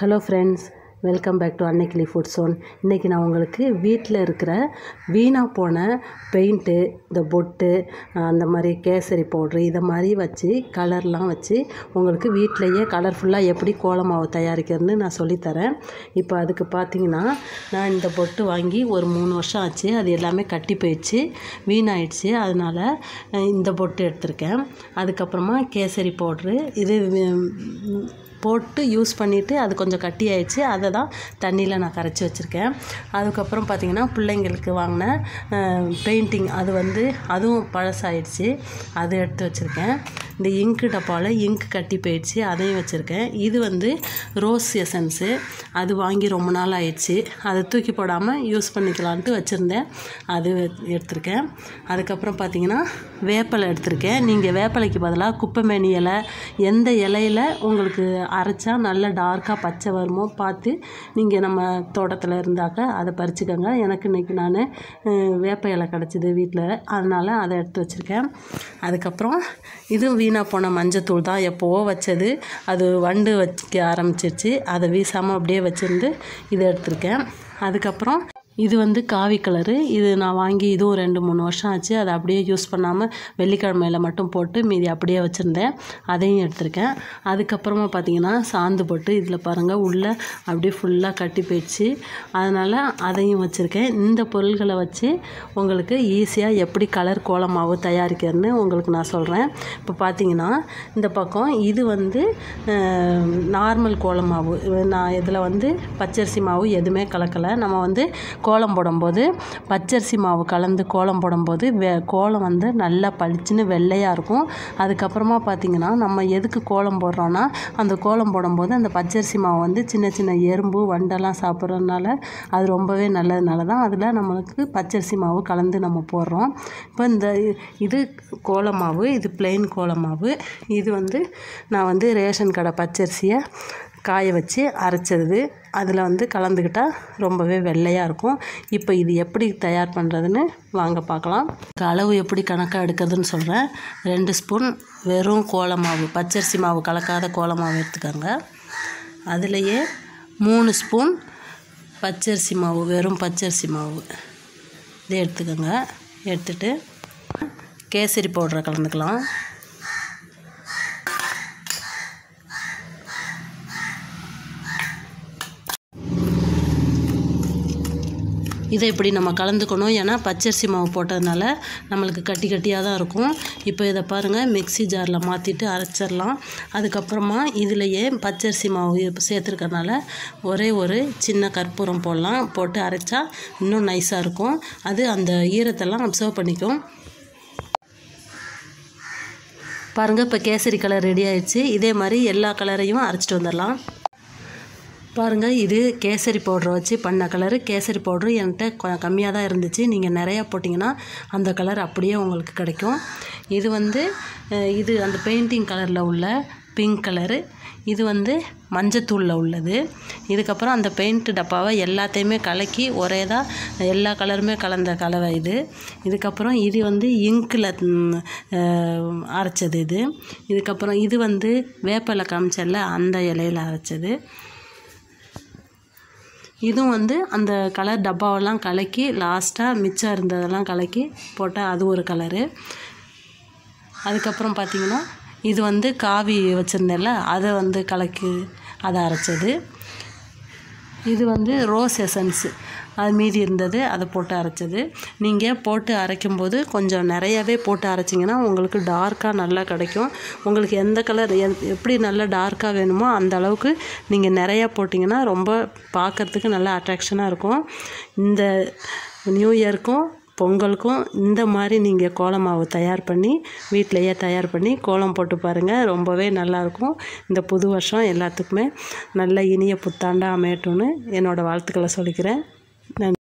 hello friends welcome back to Annaikili food zone இன்றைக்கி நான் உங்களுக்கு வீட்டில் இருக்கிற வீணாக போன பெயிண்ட்டு இந்த பொட்டு அந்த மாதிரி கேசரி பவுட்ரு இதை மாதிரி வச்சு கலர்லாம் வச்சு உங்களுக்கு வீட்டிலையே கலர்ஃபுல்லாக எப்படி கோலம் மாவு தயாரிக்கிறதுன்னு நான் சொல்லித்தரேன் இப்போ அதுக்கு பார்த்தீங்கன்னா நான் இந்த பொட்டு வாங்கி ஒரு மூணு வருஷம் ஆச்சு அது எல்லாமே கட்டி போயிடுச்சு வீணாயிடுச்சு அதனால் அஹ், இந்த பொட்டு எடுத்திருக்கேன் அதுக்கப்புறமா கேசரி பவுட்ரு இது வி- போட்டு யூஸ் பண்ணிவிட்டு அது கொஞ்சம் கட்டி ஆயிடுச்சு அதை தான் தண்ணியில் நான் கரைச்சி வச்சுருக்கேன் அதுக்கப்புறம் பார்த்திங்கன்னா பிள்ளைங்களுக்கு வாங்கின பெயிண்டிங் அது வந்து அதுவும் பழசாயிடுச்சு அது எடுத்து வச்சுருக்கேன் இந்த இங்கு டப்பாவில் இங்க் கட்டி போயிடுச்சு அதையும் வச்சுருக்கேன் இது வந்து ரோஸ் எசன்ஸு அது வாங்கி ரொம்ப நாள் ஆயிடுச்சு அதை தூக்கி போடாமல் யூஸ் பண்ணிக்கலான்ட்டு வச்சுருந்தேன் அது எடுத்திருக்கேன் அதுக்கப்புறம் பார்த்தீங்கன்னா வேப்பலை எடுத்திருக்கேன் நீங்கள் வேப்பலைக்கு பதிலாக குப்பைமேனி இலை எந்த இலையில உங்களுக்கு அரைச்சா நல்ல டார்க்காக பச்சை வருமோ பார்த்து நீங்கள் நம்ம தோட்டத்தில் இருந்தாக்க அதை பறிச்சுக்கோங்க எனக்கு இன்றைக்கி நான் வேப்ப இலை கிடச்சிது வீட்டில் அதனால் அதை எடுத்து வச்சுருக்கேன் அதுக்கப்புறம் இது வீணாக போன மஞ்சத்தூள் தான் எப்போவோ வச்சது அது வண்டு வைக்க ஆரம்பிச்சிருச்சு அதை வீசாமல் அப்படியே வச்சுருந்து இதை எடுத்திருக்கேன் அதுக்கப்புறம் இது வந்து காவி கலரு இது நான் வாங்கி இதுவும் ரெண்டு மூணு வருஷம் ஆச்சு அதை அப்படியே யூஸ் பண்ணாமல் வெள்ளிக்கிழமையில மட்டும் போட்டு மீதி அப்படியே வச்சுருந்தேன் அதையும் எடுத்திருக்கேன் அதுக்கப்புறமா பார்த்தீங்கன்னா சாந்து போட்டு இதில் பாருங்கள் உள்ளே அப்படியே ஃபுல்லாக கட்டி போயிடுச்சு அதனால் அதையும் வச்சுருக்கேன் இந்த பொருள்களை வச்சு உங்களுக்கு ஈஸியாக எப்படி கலர் கோலம் மாவு தயாரிக்கிறதுன்னு உங்களுக்கு நான் சொல்கிறேன் இப்போ பார்த்தீங்கன்னா இந்த பக்கம் இது வந்து நார்மல் கோலம் மாவு நான் இதில் வந்து பச்சரிசி மாவு எதுவுமே கலக்கலை நம்ம வந்து கோலம் போடும்போது பச்சரிசி மாவு கலந்து கோலம் போடும்போது வெ கோலம் வந்து நல்லா பளிச்சுன்னு வெள்ளையாக இருக்கும் அதுக்கப்புறமா பார்த்திங்கன்னா நம்ம எதுக்கு கோலம் போடுறோன்னா அந்த கோலம் போடும்போது அந்த பச்சரிசி மாவு வந்து சின்ன சின்ன எறும்பு வண்டெல்லாம் சாப்பிட்றதுனால அது ரொம்பவே நல்லதுனால தான் அதில் நம்மளுக்கு பச்சரிசி மாவு கலந்து நம்ம போடுறோம் இப்போ இந்த இ- இது கோல மாவு இது plain கோல மாவு இது வந்து நான் வந்து ரேஷன் கடை பச்சரிசியை காய வச்சு அரைச்சது அதில் வந்து கலந்துக்கிட்டால் ரொம்பவே வெள்ளையாக இருக்கும் இப்போ இது எப்படி தயார் பண்ணுறதுன்னு வாங்க பார்க்கலாம் அளவு எப்படி கணக்காக எடுக்கிறதுன்னு சொல்கிறேன் ரெண்டு ஸ்பூன் வெறும் கோல மாவு பச்சரிசி மாவு கலக்காத கோல மாவு எடுத்துக்கோங்க அதுலேயே மூணு ஸ்பூன் பச்சரிசி மாவு வெறும் பச்சரிசி மாவு இதை எடுத்துக்கோங்க எடுத்துட்டு கேசரி பவுடரை கலந்துக்கலாம் இதை இப்படி நம்ம கலந்துக்கணும் ஏன்னா பச்சரிசி மாவு போட்டதுனால நம்மளுக்கு கட்டி கட்டியாக தான் இருக்கும் இப்போ இதை பாருங்கள் மிக்ஸி ஜாரில் மாற்றிட்டு அரைச்சிடலாம் அதுக்கப்புறமா இதுலையே பச்சரிசி மாவு இப்ப சேர்த்துருக்கறனால ஒரே ஒரு சின்ன கற்பூரம் போடலாம் போட்டு அரைச்சா இன்னும் நைஸாக இருக்கும் அது அந்த ஈரத்தெல்லாம் அப்சர்வ் பண்ணிக்கும் பாருங்கள் இப்போ கேசரி கலர் ரெடி ஆயிடுச்சு இதே மாதிரி எல்லா கலரையும் அரைச்சிட்டு வந்துடலாம் பாருங்கள் இது கேசரி பவுடரை வச்சு பண்ண கலரு கேசரி பவுட்ரு என்கிட்ட கொ- கம்மியாக தான் இருந்துச்சு நீங்கள் நிறையா போட்டிங்கன்னா அந்த கலர் அப்படியே உங்களுக்கு கிடைக்கும் இது வந்து அஹ், இது அந்த பெயிண்டிங் கலரில் உள்ள பிங்க் கலரு இது வந்து மஞ்சத்தூளில் உள்ளது இதுக்கப்புறம் அந்த பெயிண்ட் டப்பாவை எல்லாத்தையுமே கலக்கி ஒரே தான் எல்லா கலருமே கலந்த கலவை இது இதுக்கப்புறம் இது வந்து இங்கில் அரைச்சது இது இதுக்கப்புறம் இது வந்து வேப்பிலை காமிச்சல்ல அந்த இலையில அரைச்சது இதுவும் வந்து அந்த கலர் டப்பாவெல்லாம் கலக்கி லாஸ்ட்டாக மிச்சம் இருந்ததெல்லாம் கலக்கி போட்டால் அது ஒரு கலரு அதுக்கப்புறம் பார்த்திங்கன்னா இது வந்து காவி வச்சுருந்தேன்ல அதை வந்து கலக்கி அதை அரைச்சது இது வந்து ரோஸ் எசன்ஸு அது மீதி இருந்தது அதை போட்டு அரைச்சது நீங்கள் போட்டு அரைக்கும்போது கொஞ்சம் நிறையவே போட்டு அரைச்சிங்கன்னா உங்களுக்கு டார்க்காக நல்லா கிடைக்கும் உங்களுக்கு எந்த கலர் எப்படி நல்லா டார்க்காக வேணுமோ அந்த அளவுக்கு நீங்கள் நிறையா போட்டிங்கன்னா ரொம்ப பார்க்கறதுக்கு நல்லா அட்ராக்ஷனாக இருக்கும் இந்த நியூ இயருக்கும் பொங்கலுக்கும் இந்த மாதிரி நீங்கள் கோலம் மாவு தயார் பண்ணி வீட்டிலையே தயார் பண்ணி கோலம் போட்டு பாருங்கள் ரொம்பவே நல்லாயிருக்கும் இந்த புது வருஷம் எல்லாத்துக்குமே நல்ல இனிய புத்தாண்டாக அமையட்டும்னு என்னோடய வாழ்த்துக்களை சொல்லிக்கிறேன் நன்றி